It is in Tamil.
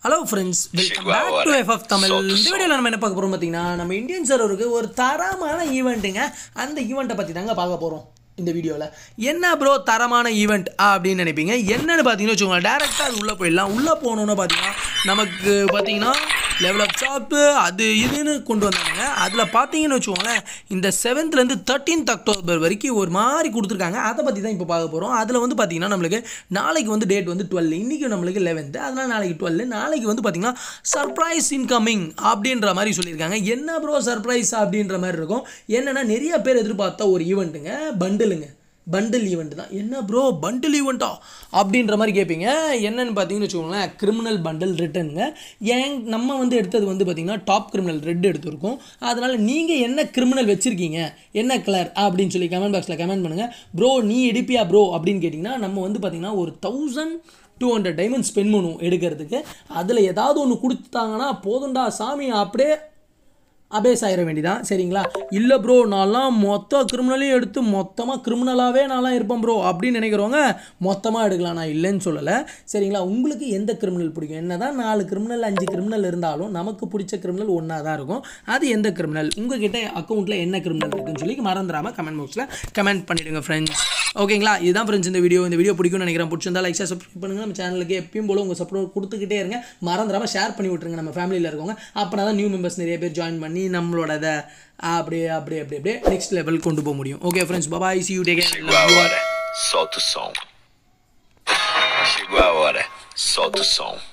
Hello friends welcome Chihuahua. Back to FF Tamil Solta இந்த som. வீடியோவில் நம்ம என்ன பார்க்க போகிறோம் பார்த்தீங்கன்னா நம்ம இந்தியன் சர்வருக்கு ஒரு தரமான ஈவெண்ட்டுங்க அந்த ஈவெண்ட்டை பற்றி தாங்க பார்க்க போகிறோம் இந்த வீடியோவில் என்ன ப்ரோ தரமான ஈவெண்ட் அப்படின்னு நினைப்பீங்க என்னன்னு பார்த்தீங்கன்னு வச்சுக்கோங்களேன் டேரெக்டாக அது உள்ளே போயிடலாம் உள்ளே போகணுன்னு பார்த்தீங்கன்னா நமக்கு பார்த்தீங்கன்னா லெவல் அப் ஷாப்பு அது இதுன்னு கொண்டு வந்தாங்க அதில் பார்த்தீங்கன்னு வச்சுக்கோங்களேன் இந்த செவன்த்லேருந்து தேர்ட்டீன்த் அக்டோபர் வரைக்கும் ஒரு மாதிரி கொடுத்துருக்காங்க அதை பற்றி தான் இப்போ பார்க்க போகிறோம் அதில் வந்து பார்த்தீங்கன்னா நம்மளுக்கு நாளைக்கு வந்து டேட் வந்து டுவெல் இன்றைக்கி நம்மளுக்கு லெவன்த்து அதனால் நாளைக்கு டுவெல் நாளைக்கு வந்து பார்த்தீங்கன்னா சர்ப்ரைஸ் இன்கமிங் அப்படின்ற மாதிரி சொல்லியிருக்காங்க என்ன ப்ரோ சர்ப்ரைஸ் அப்படின்ற மாதிரி இருக்கும் என்னென்னா நிறைய பேர் எதிர்பார்த்த ஒரு ஈவெண்ட்டுங்க பண்டிலுங்க பண்டில் ஈவெண்ட் தான் என்ன ப்ரோ பண்டில் ஈவெண்ட்டா அப்படின்ற மாதிரி கேட்பீங்க என்னன்னு பார்த்தீங்கன்னு வச்சுக்கோங்களேன் கிரிமினல் பண்டில் ரிட்டனுங்க ஏன் நம்ம வந்து எடுத்தது வந்து பார்த்தீங்கன்னா டாப் கிரிமினல் ரெட் எடுத்திருக்கோம் அதனால் நீங்கள் என்ன கிரிமினல் வச்சுருக்கீங்க என்ன கலர் அப்படின்னு சொல்லி கமெண்ட் பாக்ஸில் கமெண்ட் பண்ணுங்கள் ப்ரோ நீ எடுப்பியா ப்ரோ அப்படின்னு கேட்டிங்கன்னா நம்ம வந்து பார்த்தீங்கன்னா ஒரு thousand two hundred diamond spend பண்ணுவோம் எடுக்கிறதுக்கு அதில் ஏதாவது ஒன்று கொடுத்தாங்கன்னா போதும்டா சாமி அப்படியே அபேஸ் ஆயிட வேண்டியதான் சரிங்களா இல்லை ப்ரோ நான்லாம் மொத்த கிரிமினலையும் எடுத்து மொத்தமாக கிரிமினலாகவே நான்லாம் இருப்பேன் ப்ரோ அப்படின்னு நினைக்கிறவங்க மொத்தமாக எடுக்கலாம் நான் இல்லைன்னு சொல்லலை சரிங்களா உங்களுக்கு எந்த கிரிமினல் பிடிக்கும் என்ன தான் நாலு கிரிமினல் அஞ்சு கிரிமினல் இருந்தாலும் நமக்கு பிடிச்ச கிரிமினல் ஒன்றா தான் இருக்கும் அது எந்த கிரிமினல் உங்ககிட்ட அக்கௌண்ட்டில் என்ன கிரிமினல் இருக்குன்னு சொல்லி மறந்துடாமல் கமெண்ட் பாக்ஸில் கமெண்ட் பண்ணிவிடுங்க ஃப்ரெண்ட்ஸ் ஓகேங்களா இதுதான் ஃப்ரெண்ட்ஸ் இந்த வீடியோ இந்த வீடியோ பிடிக்கும்னு நினைக்கிறேன் பிடிச்சிருந்தா லைக் சப்ஸ்கிரைப் பண்ணுங்கள் நம்ம சேனலுக்கு எப்பயும் போல உங்கள் சப்போர்ட் கொடுத்துக்கிட்டே இருங்க மறந்துடாமல் ஷேர் பண்ணி விட்ருங்க நம்ம ஃபேமிலியில் இருக்கவங்க அப்போனா தான் நியூ மெம்பர்ஸ் நிறைய பேர் ஜாயின் பண்ணி நம்மளோட இதை அப்படியே அப்படியே அப்படியே அப்படியே நெக்ஸ்ட் லெவல் கொண்டு போக முடியும் okay friends bye see you take Chegou a hora, solta o som. Chegou a hora, solta o som.